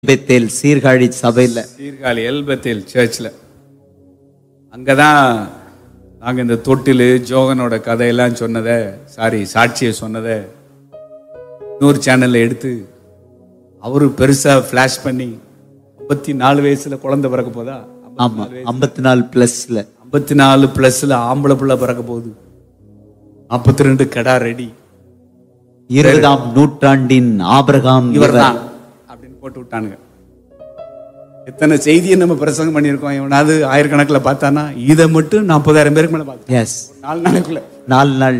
Bethel Sirkazhi சபையில சீர்காழி எல்பத்தேல் சர்ச்சில் அங்கே தான் நாங்கள் இந்த தொட்டில் ஜோகனோட கதையெல்லாம் சொன்னதை சாரி சாட்சியை சொன்னதை இன்னொரு சேனலில் எடுத்து அவரு பெருசாக ஃப்ளாஷ் பண்ணி ஐம்பத்தி நாலு வயசில் குழந்தை பிறக்க போதா ஆமா ஐம்பத்தி நாலு பிளஸ்ல ஐம்பத்தி நாலு ப்ளஸில் ஆம்பளை பிள்ளை பிறக்க போகுது நாற்பத்தி ரெண்டு கடா ரெடி இருபதாம் நூற்றாண்டின் ஆபிரகாம் இவர் தான் அப்படின்னு போட்டு விட்டானுங்க எத்தனை செய்தியை நம்ம பிரசங்கம் பண்ணியிருக்கோம் இவனாவது ஆயிரக்கணக்கில் பார்த்தானா இதை மட்டும் நாற்பதாயிரம் பேருக்கு மேலே பார்த்தோம் எஸ் நாலு நாளைக்குள்ள நாலு நாள்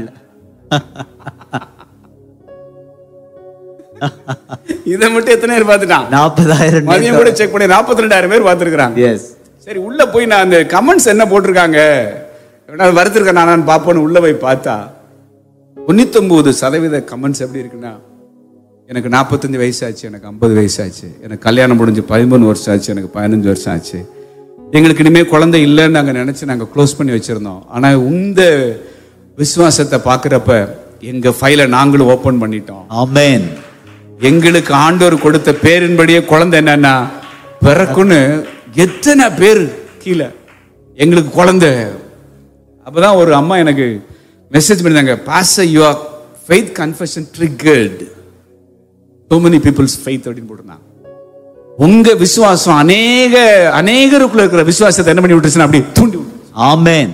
இதை மட்டும் எத்தனை பேர் பார்த்துட்டான் நாற்பதாயிரம் மதியம் கூட செக் பண்ணி நாற்பத்தி ரெண்டாயிரம் பேர் பார்த்துருக்குறாங்க எஸ் சரி உள்ள போய் நான் அந்த கமெண்ட்ஸ் என்ன போட்டிருக்காங்க எவனாவது வருத்திருக்கேன் நான் பார்ப்போன்னு உள்ள போய் பார்த்தா தொண்ணூத்தொன்பது சதவீத கமெண்ட்ஸ் எப்படி இருக்குன்னா எனக்கு நாற்பத்தஞ்சு வயசாச்சு எனக்கு ஐம்பது வயசாச்சு எனக்கு கல்யாணம் முடிஞ்சு பதிமூணு வருஷம் ஆச்சு எனக்கு பதினஞ்சு வருஷம் ஆச்சு எங்களுக்கு இனிமே குழந்தை இல்லைன்னு நாங்கள் நினச்சி நாங்கள் க்ளோஸ் பண்ணி வச்சிருந்தோம் ஆனால் இந்த விசுவாசத்தை பார்க்குறப்ப எங்கள் ஃபைலை நாங்களும் ஓப்பன் பண்ணிட்டோம் ஆமென் எங்களுக்கு ஆண்டவர் கொடுத்த பேரின்படியே குழந்தை என்னன்னா பிறக்குன்னு எத்தனை பேர் கீழே எங்களுக்கு குழந்தை அப்பதான் ஒரு அம்மா எனக்கு மெசேஜ் பண்ணிருந்தாங்க pass your faith confession triggered so many people's faith அப்படின்னு போட்டிருந்தாங்க உங்க விசுவாசம் அநேக அநேகருக்குள்ள இருக்கிற விசுவாசத்தை என்ன பண்ணி விட்டுருச்சுன்னா அப்படியே தூண்டி விட்டுருச்சு ஆமென்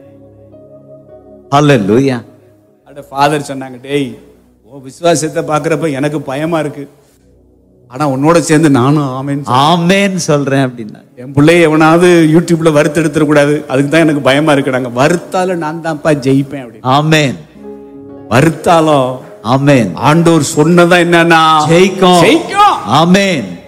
ஹalleluya அட ஃபாதர் சொன்னாங்க டேய் உன் விசுவாசத்தை பார்க்குறப்ப எனக்கு பயமா இருக்கு ஆனா உன்னோட சேர்ந்து நானும் ஆமேன் ஆமென் சொல்றேன் அப்படின்னா என் பிள்ளைய எவனாவது யூடியூப்ல வறுத்தெடுத்துட கூடாது அதுக்கு தான் எனக்கு பயமா இருக்கு நாங்க வறுத்தாலும் நான் தான்ப்பா ஜெயிப்பேன் அப்படின்னு ஆமென் வறுத்தாலும் ஆமென் ஆண்டவர் சொன்னதா என்னன்னா ஜெயிக்கும் ஜெயிக்கும் ஆமென்